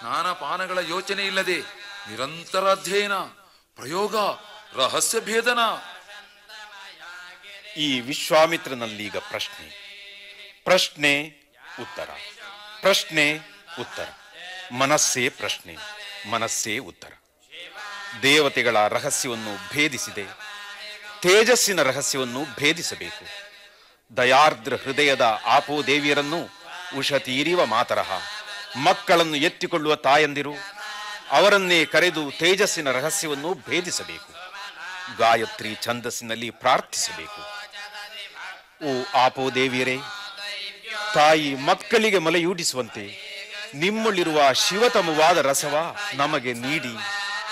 ಸ್ನಾನ ಪಾನಗಳ ಯೋಚನೆ ಇಲ್ಲದೆ ನಿರಂತರ ಅಧ್ಯಯನ ಪ್ರಯೋಗ ರಹಸ್ಯ ಭೇದನ ಈ ವಿಶ್ವಾಮಿತ್ರನಲ್ಲೀಗ ಪ್ರಶ್ನೆ ಪ್ರಶ್ನೆ ಉತ್ತರ ಪ್ರಶ್ನೆ ಉತ್ತರ ಮನಸ್ಸೇ ಪ್ರಶ್ನೆ ಮನಸ್ಸೇ ಉತ್ತರ ದೇವತೆಗಳ ರಹಸ್ಯವನ್ನು ಭೇದಿಸಿದೆ ತೇಜಸ್ಸಿನ ರಹಸ್ಯವನ್ನು ಭೇದಿಸಬೇಕು ದಯಾರ್ದ್ರ ಹೃದಯದ ಆಪೋ ದೇವಿಯರನ್ನು ಉಷತೀರಿವ ಮಾತರಹ ಮಕ್ಕಳನ್ನು ಎತ್ತಿಕೊಳ್ಳುವ ತಾಯಂದಿರು ಅವರನ್ನೇ ಕರೆದು ತೇಜಸ್ಸಿನ ರಹಸ್ಯವನ್ನು ಭೇದಿಸಬೇಕು ಗಾಯತ್ರಿ ಛಂದಸ್ಸಿನಲ್ಲಿ ಪ್ರಾರ್ಥಿಸಬೇಕು ಓ ಆಪೋ ದೇವಿಯರೇ ತಾಯಿ ಮಕ್ಕಳಿಗೆ ಮಲೆಯೂಡಿಸುವಂತೆ ನಿಮ್ಮಲ್ಲಿರುವ ಶಿವತಮವಾದ ರಸವ ನಮಗೆ ನೀಡಿ